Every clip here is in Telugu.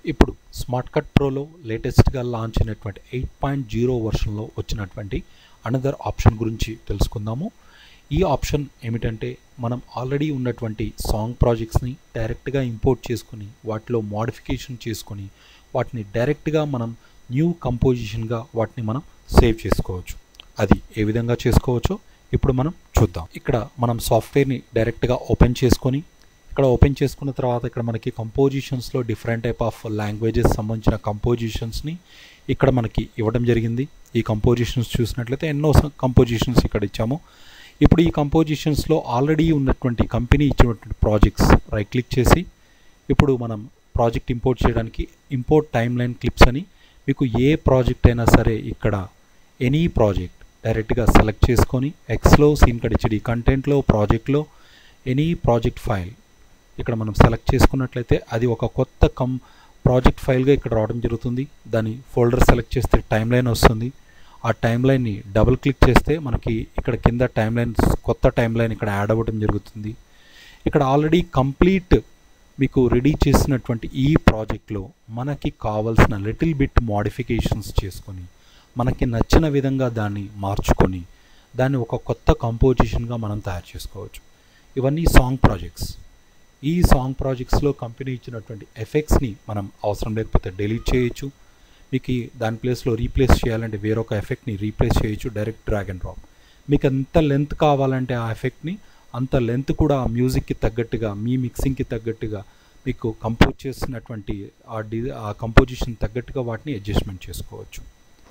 ఇప్పుడు స్మార్ట్ కట్ ప్రోలో లేటెస్ట్గా లాంచ్ అయినటువంటి ఎయిట్ పాయింట్ జీరో వర్షన్లో వచ్చినటువంటి అనదర్ ఆప్షన్ గురించి తెలుసుకుందాము ఈ ఆప్షన్ ఏమిటంటే మనం ఆల్రెడీ ఉన్నటువంటి సాంగ్ ప్రాజెక్ట్స్ని డైరెక్ట్గా ఇంపోర్ట్ చేసుకుని వాటిలో మోడిఫికేషన్ చేసుకుని వాటిని డైరెక్ట్గా మనం న్యూ కంపోజిషన్గా వాటిని మనం సేవ్ చేసుకోవచ్చు అది ఏ విధంగా చేసుకోవచ్చో ఇప్పుడు మనం చూద్దాం ఇక్కడ మనం సాఫ్ట్వేర్ని డైరెక్ట్గా ఓపెన్ చేసుకొని ఇక్కడ ఓపెన్ చేసుకున్న తర్వాత ఇక్కడ మనకి కంపోజిషన్స్లో డిఫరెంట్ టైప్ ఆఫ్ లాంగ్వేజెస్ సంబంధించిన కంపోజిషన్స్ని ఇక్కడ మనకి ఇవ్వడం జరిగింది ఈ కంపోజిషన్స్ చూసినట్లయితే ఎన్నో కంపోజిషన్స్ ఇక్కడ ఇచ్చాము ఇప్పుడు ఈ కంపోజిషన్స్లో ఆల్రెడీ ఉన్నటువంటి కంపెనీ ఇచ్చినటువంటి ప్రాజెక్ట్స్ రైట్ క్లిక్ చేసి ఇప్పుడు మనం ప్రాజెక్ట్ ఇంపోర్ట్ చేయడానికి ఇంపోర్ట్ టైమ్ లైన్ క్లిప్స్ అని మీకు ఏ ప్రాజెక్ట్ అయినా సరే ఇక్కడ ఎనీ ప్రాజెక్ట్ డైరెక్ట్గా సెలెక్ట్ చేసుకొని ఎక్స్లో సీన్ కడిచిడి కంటెంట్లో ప్రాజెక్ట్లో ఎనీ ప్రాజెక్ట్ ఫైల్ ఇక్కడ మనం సెలెక్ట్ చేసుకున్నట్లయితే అది ఒక కొత్త కం ప్రాజెక్ట్ ఫైల్గా ఇక్కడ రావడం జరుగుతుంది దాని ఫోల్డర్ సెలెక్ట్ చేస్తే టైం లైన్ వస్తుంది ఆ టైం లైన్ని డబుల్ క్లిక్ చేస్తే మనకి ఇక్కడ కింద టైం లైన్ కొత్త టైం లైన్ ఇక్కడ యాడ్ అవ్వడం జరుగుతుంది ఇక్కడ ఆల్రెడీ కంప్లీట్ మీకు రెడీ చేసినటువంటి ఈ ప్రాజెక్ట్లో మనకి కావాల్సిన లిటిల్ బిట్ మోడిఫికేషన్స్ చేసుకొని మనకి నచ్చిన విధంగా దాన్ని మార్చుకొని దాన్ని ఒక కొత్త కంపోజిషన్గా మనం తయారు చేసుకోవచ్చు ఇవన్నీ సాంగ్ ప్రాజెక్ట్స్ ఈ సాంగ్ ప్రాజెక్ట్స్లో కంపెనీ ఇచ్చినటువంటి ఎఫెక్ట్స్ని మనం అవసరం లేకపోతే డిలీట్ చేయొచ్చు మీకు దాని ప్లేస్లో రీప్లేస్ చేయాలంటే వేరొక ఎఫెక్ట్ని రీప్లేస్ చేయొచ్చు డైరెక్ట్ డ్రాగ్ అండ్ డ్రాప్ మీకు ఎంత లెంత్ కావాలంటే ఆ ఎఫెక్ట్ని అంత లెంత్ కూడా ఆ మ్యూజిక్కి తగ్గట్టుగా మీ మిక్సింగ్కి తగ్గట్టుగా మీకు కంపోజ్ చేసినటువంటి ఆ డి ఆ కంపోజిషన్ తగ్గట్టుగా వాటిని అడ్జస్ట్మెంట్ చేసుకోవచ్చు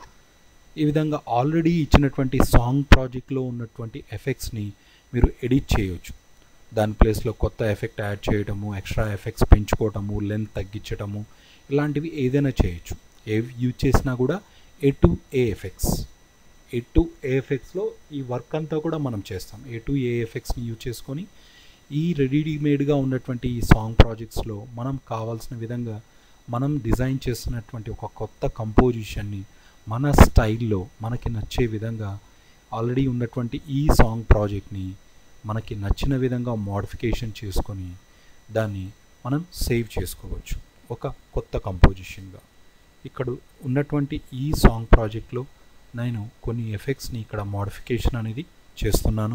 ఈ విధంగా ఆల్రెడీ ఇచ్చినటువంటి సాంగ్ ప్రాజెక్ట్లో ఉన్నటువంటి ఎఫెక్ట్స్ని మీరు ఎడిట్ చేయవచ్చు దాని ప్లేస్లో కొత్త ఎఫెక్ట్ యాడ్ చేయడము ఎక్స్ట్రా ఎఫెక్ట్స్ పెంచుకోవటము లెంత్ తగ్గించడము ఇలాంటివి ఏదైనా చేయొచ్చు ఏ యూజ్ చేసినా కూడా A to A effects A to A ఎఫెక్ట్స్లో ఈ వర్క్ అంతా కూడా మనం చేస్తాం ఏ టు ఏ ఎఫెక్ట్స్ని యూజ్ చేసుకొని ఈ రెడీమేడ్గా ఉన్నటువంటి ఈ సాంగ్ ప్రాజెక్ట్స్లో మనం కావాల్సిన విధంగా మనం డిజైన్ చేస్తున్నటువంటి ఒక కొత్త కంపోజిషన్ని మన స్టైల్లో మనకి నచ్చే విధంగా ఆల్రెడీ ఉన్నటువంటి ఈ సాంగ్ ప్రాజెక్ట్ని మనకి నచ్చిన విధంగా మోడిఫికేషన్ చేసుకొని దాన్ని మనం సేవ్ చేసుకోవచ్చు ఒక కొత్త కంపోజిషన్గా ఇక్కడ ఉన్నటువంటి ఈ సాంగ్ ప్రాజెక్ట్లో నేను కొన్ని ఎఫెక్ట్స్ని ఇక్కడ మోడిఫికేషన్ అనేది చేస్తున్నాను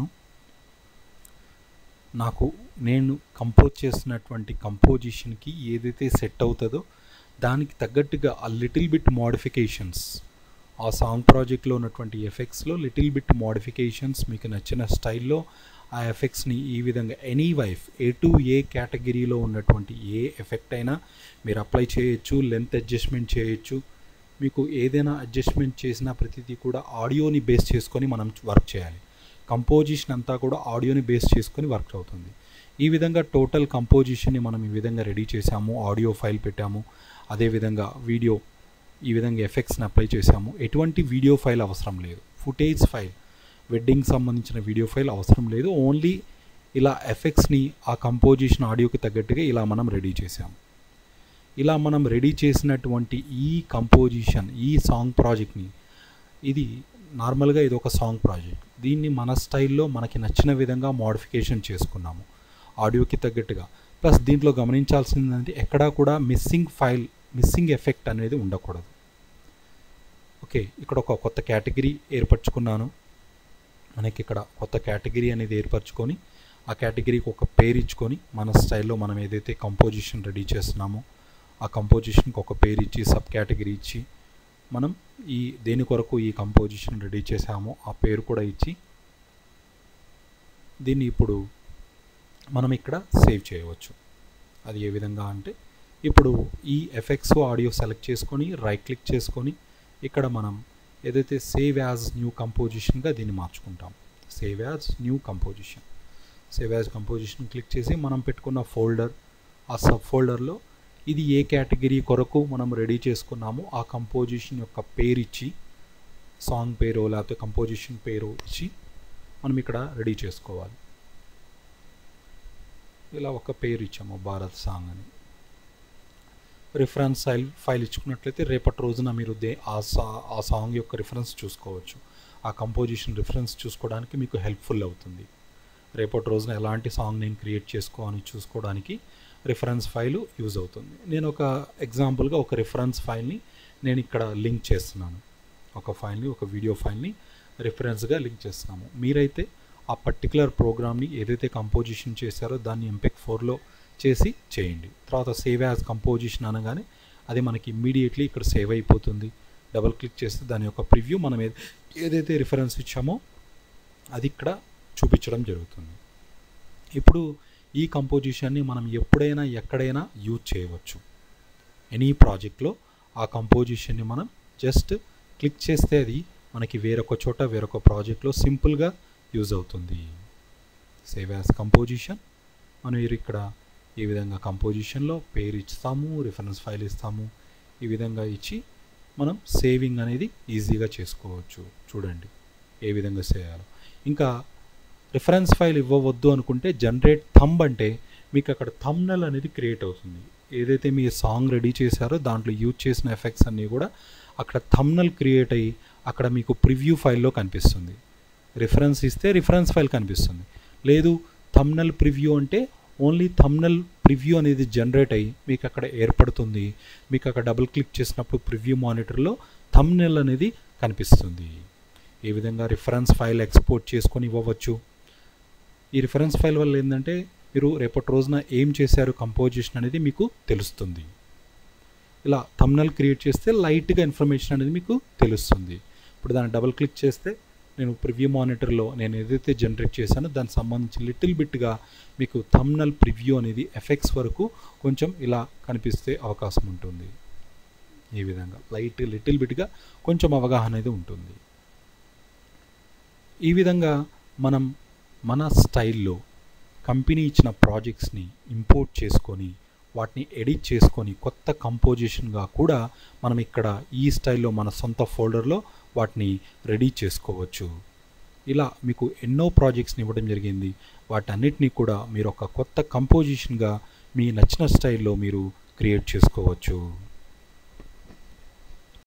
నాకు నేను కంపోజ్ చేసినటువంటి కంపోజిషన్కి ఏదైతే సెట్ అవుతుందో దానికి తగ్గట్టుగా ఆ లిటిల్ బిట్ మోడిఫికేషన్స్ ఆ సాంగ్ ప్రాజెక్ట్లో ఉన్నటువంటి ఎఫెక్ట్స్లో లిటిల్ బిట్ మోడిఫికేషన్స్ మీకు నచ్చిన స్టైల్లో ఆ ఎఫెక్ట్స్ని ఈ విధంగా ఎనీ వైఫ్ ఏ టు ఏ కేటగిరీలో ఉన్నటువంటి ఏ ఎఫెక్ట్ అయినా మీరు అప్లై చేయొచ్చు లెంత్ అడ్జస్ట్మెంట్ చేయొచ్చు మీకు ఏదైనా అడ్జస్ట్మెంట్ చేసిన ప్రతిదీ కూడా ఆడియోని బేస్ చేసుకొని మనం వర్క్ చేయాలి కంపోజిషన్ అంతా కూడా ఆడియోని బేస్ చేసుకొని వర్క్ అవుతుంది ఈ విధంగా టోటల్ కంపోజిషన్ని మనం ఈ విధంగా రెడీ చేసాము ఆడియో ఫైల్ పెట్టాము అదేవిధంగా వీడియో ఈ విధంగా ఎఫెక్ట్స్ని అప్లై చేసాము ఎటువంటి వీడియో ఫైల్ అవసరం లేదు ఫుటేజ్ ఫైల్ వెడ్డింగ్ సంబంధించిన వీడియో ఫైల్ అవసరం లేదు ఓన్లీ ఇలా ఎఫెక్ట్స్ని ఆ కంపోజిషన్ ఆడియోకి తగ్గట్టుగా ఇలా మనం రెడీ చేసాము ఇలా మనం రెడీ చేసినటువంటి ఈ కంపోజిషన్ ఈ సాంగ్ ప్రాజెక్ట్ని ఇది నార్మల్గా ఇది ఒక సాంగ్ ప్రాజెక్ట్ దీన్ని మన స్టైల్లో మనకి నచ్చిన విధంగా మోడిఫికేషన్ చేసుకున్నాము ఆడియోకి తగ్గట్టుగా ప్లస్ దీంట్లో గమనించాల్సిందంటే ఎక్కడా కూడా మిస్సింగ్ ఫైల్ మిస్సింగ్ ఎఫెక్ట్ అనేది ఉండకూడదు ఓకే ఇక్కడ ఒక కొత్త కేటగిరీ ఏర్పరచుకున్నాను మనకి ఇక్కడ కొత్త కేటగిరీ అనేది ఏర్పరచుకొని ఆ కేటగిరీకి ఒక పేరు ఇచ్చుకొని మన స్టైల్లో మనం ఏదైతే కంపోజిషన్ రెడీ చేస్తున్నామో ఆ కంపోజిషన్కి ఒక పేరు ఇచ్చి సబ్ కేటగిరీ ఇచ్చి మనం ఈ దేని కొరకు ఈ కంపోజిషన్ రెడీ చేసామో ఆ పేరు కూడా ఇచ్చి దీన్ని ఇప్పుడు మనం ఇక్కడ సేవ్ చేయవచ్చు అది ఏ విధంగా అంటే ఇప్పుడు ఈ ఎఫెక్ట్స్ ఆడియో సెలెక్ట్ చేసుకొని రైట్ క్లిక్ చేసుకొని ఇక్కడ మనం ఏదైతే సేవ్ యాజ్ న్యూ కంపోజిషన్గా దీన్ని మార్చుకుంటాం save as new composition save as composition click చేసి మనం పెట్టుకున్న ఫోల్డర్ ఆ సబ్ ఫోల్డర్లో ఇది ఏ కేటగిరీ కొరకు మనం రెడీ చేసుకున్నామో ఆ కంపోజిషన్ యొక్క పేరు ఇచ్చి సాంగ్ పేరు లేకపోతే కంపోజిషన్ పేరు ఇచ్చి మనం ఇక్కడ రెడీ చేసుకోవాలి ఇలా ఒక పేరు ఇచ్చాము భారత్ సాంగ్ అని రిఫరెన్స్ ఫైల్ ఫైల్ ఇచ్చుకున్నట్లయితే రేపటి రోజున మీరు దే ఆ సా ఆ సాంగ్ యొక్క రిఫరెన్స్ చూసుకోవచ్చు ఆ కంపోజిషన్ రిఫరెన్స్ చూసుకోవడానికి మీకు హెల్ప్ఫుల్ అవుతుంది రేపటి రోజున ఎలాంటి సాంగ్ నేను క్రియేట్ చేసుకోవాలని చూసుకోవడానికి రిఫరెన్స్ ఫైల్ యూజ్ అవుతుంది నేను ఒక ఎగ్జాంపుల్గా ఒక రిఫరెన్స్ ఫైల్ని నేను ఇక్కడ లింక్ చేస్తున్నాను ఒక ఫైల్ని ఒక వీడియో ఫైల్ని రిఫరెన్స్గా లింక్ చేస్తున్నాము మీరైతే ఆ పర్టికులర్ ప్రోగ్రామ్ని ఏదైతే కంపోజిషన్ చేశారో దాన్ని ఎంపెక్ ఫోర్లో చేసి చేయండి తర్వాత సేవ్ యాజ్ కంపోజిషన్ అనగానే అది మనకి ఇమ్మీడియట్లీ ఇక్కడ సేవ్ అయిపోతుంది డబల్ క్లిక్ చేస్తే దాని యొక్క ప్రివ్యూ మనం ఏ- ఏదైతే రిఫరెన్స్ ఇచ్చామో అది ఇక్కడ చూపించడం జరుగుతుంది ఇప్పుడు ఈ కంపోజిషన్ని మనం ఎప్పుడైనా ఎక్కడైనా యూజ్ చేయవచ్చు ఎనీ ప్రాజెక్ట్లో ఆ కంపోజిషన్ని మనం జస్ట్ క్లిక్ చేస్తే అది మనకి వేరొక చోట వేరొక ప్రాజెక్ట్లో సింపుల్గా యూజ్ అవుతుంది సేవ్ యాజ్ కంపోజిషన్ మనం ఇది ఇక్కడ ఈ విధంగా కంపోజిషన్లో పేరు ఇస్తాము రిఫరెన్స్ ఫైల్ ఇస్తాము ఈ విధంగా ఇచ్చి మనం సేవింగ్ అనేది ఈజీగా చేసుకోవచ్చు చూడండి ఏ విధంగా చేయాలో ఇంకా రిఫరెన్స్ ఫైల్ ఇవ్వవద్దు అనుకుంటే జనరేట్ థంబ్ అంటే మీకు అక్కడ థంబ్నెల్ అనేది క్రియేట్ అవుతుంది ఏదైతే మీ సాంగ్ రెడీ చేశారో దాంట్లో యూజ్ చేసిన ఎఫెక్ట్స్ అన్నీ కూడా అక్కడ థంబ్నెల్ క్రియేట్ అయ్యి అక్కడ మీకు ప్రివ్యూ ఫైల్లో కనిపిస్తుంది రిఫరెన్స్ ఇస్తే రిఫరెన్స్ ఫైల్ కనిపిస్తుంది లేదు థంబ్నెల్ ప్రివ్యూ అంటే ఓన్లీ థంబ్నెల్ ప్రివ్యూ అనేది జనరేట్ అయ్యి మీకు అక్కడ ఏర్పడుతుంది మీకు అక్కడ డబుల్ క్లిక్ చేసినప్పుడు ప్రివ్యూ మానిటర్లో థంబ్నెల్ అనేది కనిపిస్తుంది ఈ విధంగా రిఫరెన్స్ ఫైల్ ఎక్స్పోర్ట్ చేసుకొని ఇవ్వవచ్చు ఈ రిఫరెన్స్ ఫైల్ వల్ల ఏంటంటే మీరు రేపటి రోజున ఏం చేశారు కంపోజిషన్ అనేది మీకు తెలుస్తుంది ఇలా థంబ్నెల్ క్రియేట్ చేస్తే లైట్గా ఇన్ఫర్మేషన్ అనేది మీకు తెలుస్తుంది ఇప్పుడు దాన్ని డబుల్ క్లిక్ చేస్తే నేను ప్రివ్యూ మానిటర్లో నేను ఏదైతే జనరేట్ చేశానో దానికి సంబంధించి లిటిల్ బిట్గా మీకు థంబ్నెల్ ప్రివ్యూ అనేది ఎఫెక్ట్స్ వరకు కొంచెం ఇలా కనిపిస్తే అవకాశం ఉంటుంది ఈ విధంగా లైట్ లిటిల్ బిట్గా కొంచెం అవగాహన అనేది ఉంటుంది ఈ విధంగా మనం మన స్టైల్లో కంపెనీ ఇచ్చిన ప్రాజెక్ట్స్ని ఇంపోర్ట్ చేసుకొని వాటిని ఎడిట్ చేసుకొని కొత్త కంపోజిషన్గా కూడా మనం ఇక్కడ ఈ స్టైల్లో మన సొంత ఫోల్డర్లో వాటిని రెడీ చేసుకోవచ్చు ఇలా మీకు ఎన్నో ప్రాజెక్ట్స్ని ఇవ్వడం జరిగింది వాటన్నిటినీ కూడా మీరు ఒక కొత్త కంపోజిషన్గా మీ నచ్చిన స్టైల్లో మీరు క్రియేట్ చేసుకోవచ్చు